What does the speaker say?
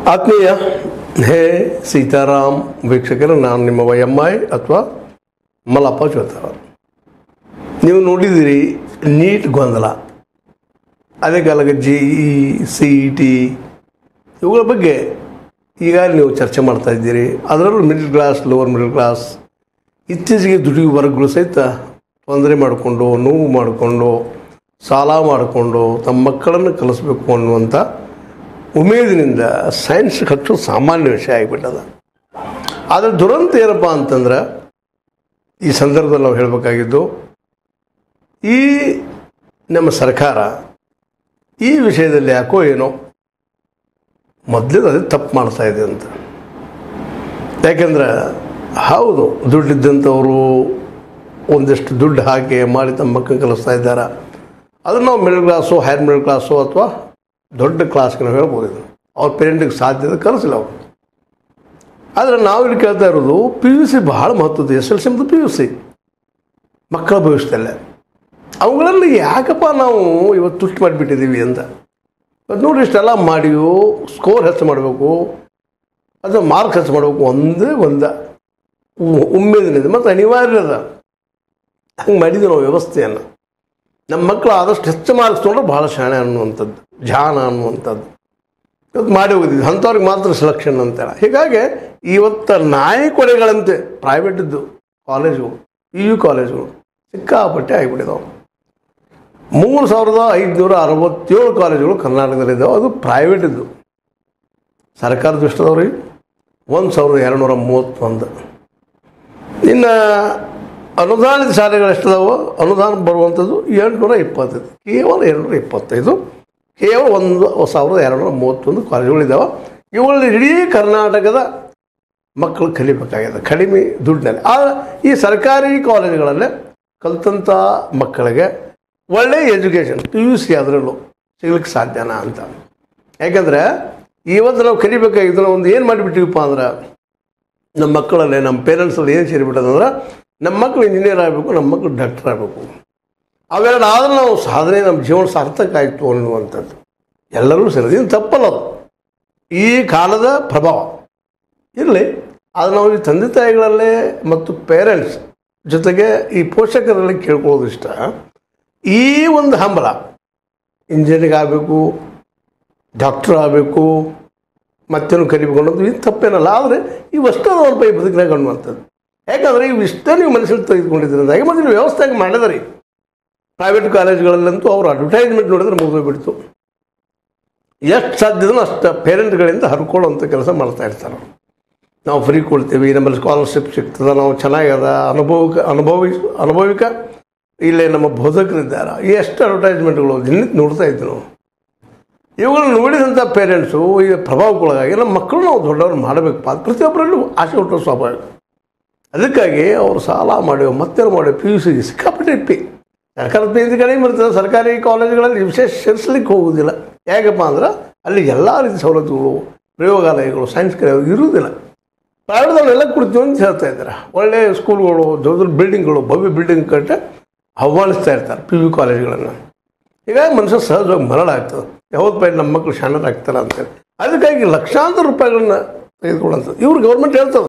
ಆತ್ಮೀಯ ಹೇ ಸೀತಾರಾಮ್ ವೀಕ್ಷಕರು ನಾನು ನಿಮ್ಮ ವೈ ಎಮ್ ಐ ಅಥವಾ ಮಲ್ಲಪ್ಪ ಚೋತಾರ ನೀವು ನೋಡಿದಿರಿ ನೀಟ್ ಗೊಂದಲ ಅದೇ ಕಾಲಕ್ಕೆ G E C E T ಇವುಗಳ ಬಗ್ಗೆ ಈಗಾಗಲೇ ನೀವು ಚರ್ಚೆ ಮಾಡ್ತಾ ಇದ್ದೀರಿ ಅದರಲ್ಲೂ middle class lower middle class ಇತ್ತೀಚೆಗೆ ದುಡಿಯುವ ವರ್ಗಗಳು ಸಹಿತ ತೊಂದರೆ ಮಾಡಿಕೊಂಡು ನೋವು ಮಾಡಿಕೊಂಡು ಸಾಲ ಮಾಡಿಕೊಂಡು ತಮ್ಮ ಮಕ್ಕಳನ್ನು ಕಲಿಸ್ಬೇಕು ಅನ್ನುವಂಥ ಉಮೇದಿನಿಂದ ಸೈನ್ಸ್ ಹಚ್ಚು ಸಾಮಾನ್ಯ ವಿಷಯ ಆಗಿಬಿಟ್ಟದ ಆದರೆ ದುರಂತ ಏನಪ್ಪ ಅಂತಂದ್ರೆ ಈ ಸಂದರ್ಭದಲ್ಲಿ ನಾವು ಹೇಳಬೇಕಾಗಿದ್ದು ಈ ನಮ್ಮ ಸರ್ಕಾರ ಈ ವಿಷಯದಲ್ಲಿ ಯಾಕೋ ಏನೋ ಮೊದಲೇ ಅದೇ ತಪ್ಪು ಮಾಡ್ತಾ ಇದೆ ಅಂತ ಯಾಕೆಂದ್ರೆ ಹೌದು ದುಡ್ಡಿದ್ದಂಥವರು ಒಂದಿಷ್ಟು ದುಡ್ಡು ಹಾಕಿ ಮಾಡಿ ತಮ್ಮ ಮಕ್ಕಳು ಕಲಿಸ್ತಾ ಇದ್ದಾರೆ ಅದನ್ನು ನಾವು middle class higher middle class ಅಥವಾ ದೊಡ್ಡ ಕ್ಲಾಸ್ಗೆ ನಾವು ಹೇಳ್ಬೋದು ಇದನ್ನು ಅವ್ರ ಪೇರೆಂಟಿಗೆ ಸಾಧ್ಯತೆ ಕಲಿಸಿಲ್ಲ ಅವರು ಆದರೆ ನಾವು ಇಲ್ಲಿ ಕೇಳ್ತಾ ಇರೋದು ಪಿ ಯು ಸಿ ಭಾಳ ಮಹತ್ವದ ಎಸ್ ಎಲ್ ಸಿ ಮತ್ತು ಪಿ ಯು ಸಿ ಮಕ್ಕಳ ಭವಿಷ್ಯದಲ್ಲೇ ಅವುಗಳಲ್ಲಿ ಯಾಕಪ್ಪ ನಾವು ಇವತ್ತು ತುಷ್ಟಿ ಮಾಡಿಬಿಟ್ಟಿದ್ದೀವಿ ಅಂತ ಇವತ್ತು ನೋಡ್ರಿ ಇಷ್ಟೆಲ್ಲ ಮಾಡಿಯೂ ಸ್ಕೋರ್ ಹೆಚ್ಚು ಮಾಡಬೇಕು ಅಥವಾ ಮಾರ್ಕ್ ಹೆಚ್ಚು ಮಾಡಬೇಕು ಒಂದೇ ಒಂದ ಉ- ಉಮ್ಮೇದಿನಿದೆ ಮತ್ತು ಅನಿವಾರ್ಯ ಅದ ಹಂಗೆ ಮಾಡಿದ್ವಿ ನಾವು ವ್ಯವಸ್ಥೆಯನ್ನು ನಮ್ಮ ಮಕ್ಕಳು ಆದಷ್ಟು ಹೆಚ್ಚು ಮಾರ್ಕ್ಸ್ ತೊಗೊಂಡ್ರೆ ಭಾಳ ಶಾಣೆ ಅನ್ನುವಂಥದ್ದು ಜಾನ ಅನ್ನುವಂಥದ್ದು ಇವತ್ತು ಮಾಡಿ ಹೋಗಿದ್ವಿ ಅಂಥವ್ರಿಗೆ ಮಾತ್ರ ಸೆಲೆಕ್ಷನ್ ಅಂತೇಳಿ ಹೀಗಾಗಿ ಇವತ್ತು ನಾಯಕೊಡೆಗಳಂತೆ ಪ್ರೈವೇಟ್ ಇದ್ದು ಕಾಲೇಜುಗಳು ಪಿ ಯು ಕಾಲೇಜುಗಳು ಸಿಕ್ಕಾಪಟ್ಟೆ ಆಗಿಬಿಟ್ಟಿದಾವೆ ಮೂರು ಸಾವಿರದ ಐದುನೂರ ಅರವತ್ತೇಳು ಕಾಲೇಜುಗಳು ಕರ್ನಾಟಕದಲ್ಲಿದ್ದಾವೆ ಅದು ಪ್ರೈವೇಟ್ ಇದ್ದು ಸರ್ಕಾರದ ಎಷ್ಟದವ್ರಿ ಒಂದು ಸಾವಿರದ ಎರಡುನೂರ ಮೂವತ್ತೊಂದು ಇನ್ನು ಅನುದಾನಿತ ಶಾಲೆಗಳು ಎಷ್ಟದಾವು ಅನುದಾನ ಬರುವಂಥದ್ದು ಎಂಟುನೂರ ಇಪ್ಪತ್ತೈದು ಕೇವಲ ಎರಡುನೂರ ಇಪ್ಪತ್ತೈದು ಕೇವಲ ಒಂದು ಸಾವಿರದ ಎರಡುನೂರ ಮೂವತ್ತೊಂದು ಕಾಲೇಜುಗಳಿದ್ದಾವೆ ಇವುಗಳಲ್ಲಿ ಇಡೀ ಕರ್ನಾಟಕದ ಮಕ್ಕಳು ಕಲಿಬೇಕಾಗಿದೆ ಕಡಿಮೆ ದುಡ್ಡಿನಲ್ಲಿ ಆ ಈ ಸರ್ಕಾರಿ ಕಾಲೇಜುಗಳಲ್ಲೇ ಕಲಿತಂಥ ಮಕ್ಕಳಿಗೆ ಒಳ್ಳೆಯ ಎಜುಕೇಷನ್ ಪಿ ಯು ಸಿ ಅದರಲ್ಲೂ ಸಿಗ್ಲಿಕ್ಕೆ ಸಾಧ್ಯನಾ ಅಂತ ಯಾಕಂದರೆ ಇವತ್ತು ನಾವು ಕಲಿಬೇಕಾಗಿದ್ದು ನಾವು ಒಂದು ಏನು ಮಾಡಿಬಿಟ್ಟಿವಪ್ಪ ಅಂದ್ರೆ ನಮ್ಮ ಮಕ್ಕಳಲ್ಲೇ ನಮ್ಮ ಪೇರೆಂಟ್ಸಲ್ಲಿ ಏನು ಸೇರಿಬಿಟ್ಟದಂದ್ರೆ ನಮ್ಮ ಮಕ್ಕಳು ಇಂಜಿನಿಯರ್ ಆಗಬೇಕು ನಮ್ಮ ಮಕ್ಕಳು ಡಾಕ್ಟರ್ ಆಗಬೇಕು ಅವೆರಡು ಆದ್ರೆ ನಾವು ಸಾಧನೆ ನಮ್ಮ ಜೀವನ ಸಾರ್ಥಕ ಆಯಿತು ಅನ್ನುವಂಥದ್ದು ಎಲ್ಲರೂ ಸೇರಿದೆ ಇದು ತಪ್ಪಲ್ಲ ಅದು ಈ ಕಾಲದ ಪ್ರಭಾವ ಇರಲಿ ಆದರೆ ನಾವು ಈ ತಂದೆ ತಾಯಿಗಳಲ್ಲೇ ಮತ್ತು ಪೇರೆಂಟ್ಸ್ ಜೊತೆಗೆ ಈ ಪೋಷಕರಲ್ಲಿ ಕೇಳ್ಕೊಳ್ಳೋದು ಇಷ್ಟ ಈ ಒಂದು ಹಂಬಲ ಇಂಜಿನಿಯರಿಂಗ್ ಆಗಬೇಕು ಡಾಕ್ಟರ್ ಆಗಬೇಕು ಮತ್ತೇನು ಕಲಿಬೇಕು ಅನ್ನೋದು ಇದು ತಪ್ಪೇನಲ್ಲ ಆದರೆ ಇವಷ್ಟೇ ಅವ್ರ ಪೈ ಬದುಕಿನಾಗ ಅನ್ನುವಂಥದ್ದು ಯಾಕಂದರೆ ಇವಿಷ್ಟೇ ನೀವು ಮನಸ್ಸಲ್ಲಿ ತೆಗೆದುಕೊಂಡಿದ್ರಿಂದ ಮತ್ತು ವ್ಯವಸ್ಥೆ ಮಾಡಿದಾರೆ ಪ್ರೈವೇಟ್ ಕಾಲೇಜುಗಳಲ್ಲಂತೂ ಅವರು ಅಡ್ವರ್ಟೈಸ್ಮೆಂಟ್ ನೋಡಿದ್ರೆ ಮುಗಿದೋಗ್ಬಿಡ್ತು ಎಷ್ಟು ಸಾಧ್ಯದೋ ಅಷ್ಟು ಪೇರೆಂಟ್ಗಳಿಂದ ಹರ್ಕೊಳ್ಳೋಂಥ ಕೆಲಸ ಮಾಡ್ತಾ ಇರ್ತಾರೆ ಅವ್ರು. ನಾವು ಫ್ರೀ ಕೊಡ್ತೀವಿ ನಮ್ಮಲ್ಲಿ ಸ್ಕಾಲರ್ಶಿಪ್ ಸಿಗ್ತದೆ ನಾವು ಚೆನ್ನಾಗದ ಅನುಭವಕ್ಕೆ ಅನುಭವಿ ಅನುಭವಿಕ ಇಲ್ಲೇ ನಮ್ಮ ಬೋಧಕರಿದ್ದಾರೆ ಎಷ್ಟು ಅಡ್ವರ್ಟೈಸ್ಮೆಂಟ್ಗಳು ದಿನಕ್ಕೆ ನೋಡ್ತಾ ಇದ್ವಿ ನಾವು ಇವುಗಳನ್ನ ನೋಡಿದಂಥ ಪೇರೆಂಟ್ಸು ಈ ಪ್ರಭಾವಕ್ಕೊಳಗಾಗಿ ನಮ್ಮ ಮಕ್ಕಳು ನಾವು ದೊಡ್ಡವ್ರು ಮಾಡಬೇಕಪ್ಪ ಅದು ಪ್ರತಿಯೊಬ್ಬರಲ್ಲೂ ಆಸೆ ಹುಟ್ಟೋ ಸ್ವಾಭಾವಿಕ ಅದಕ್ಕಾಗಿ ಅವರು ಸಾಲ ಮಾಡಿ ಮತ್ತೇನು ಮಾಡಿ ಪಿ ಯು ಸಿಗೆ ಸಿಕ್ಕಾಪಟ್ಟೆ ಇಪ್ಪಿ ಸರ್ಕಾರದ ಫೀಸ್ ಕಡಿಮೆ ಇರ್ತದೆ ಸರ್ಕಾರಿ ಕಾಲೇಜುಗಳಲ್ಲಿ ವಿಶೇಷ ಸೇರಿಸ್ಲಿಕ್ಕೆ ಹೋಗೋದಿಲ್ಲ ಯಾಕಪ್ಪ ಅಂದ್ರೆ ಅಲ್ಲಿ ಎಲ್ಲ ರೀತಿ ಸವಲತ್ತುಗಳು ಪ್ರಯೋಗಾಲಯಗಳು ಸೈನ್ಸ್ ಕಲಿಯೋದು ಇರುವುದಿಲ್ಲ ಪ್ರೈವೇಟ್ದಲ್ಲೆಲ್ಲ ಕೊಡ್ತೀವಿ ಅಂತ ಹೇಳ್ತಾ ಇದ್ದಾರೆ ಒಳ್ಳೆಯ ಸ್ಕೂಲ್ಗಳು ದೊಡ್ಡ ದೊಡ್ಡ ಬಿಲ್ಡಿಂಗ್ಗಳು ಭವ್ಯ ಬಿಲ್ಡಿಂಗ್ ಕಟ್ಟೆ ಆಹ್ವಾನಿಸ್ತಾ ಇರ್ತಾರೆ ಪಿ ಯು ಕಾಲೇಜುಗಳನ್ನು ಹೀಗಾಗಿ ಮನುಷ್ಯ ಸಹಜವಾಗಿ ಮರಳಾಗ್ತದೆ ಯಾವತ್ತು ಪೈ ನಮ್ಮ ಮಕ್ಕಳು ಶಾಣರಾಗ್ತಾರೆ ಅಂತೇಳಿ ಅದಕ್ಕಾಗಿ ಲಕ್ಷಾಂತರ ರೂಪಾಯಿಗಳನ್ನ ತೆಗೆದುಕೊಳ್ಳೋಂಥದ್ದು ಇವ್ರು ಗೌರ್ಮೆಂಟ್ ಹೇಳ್ತದೆ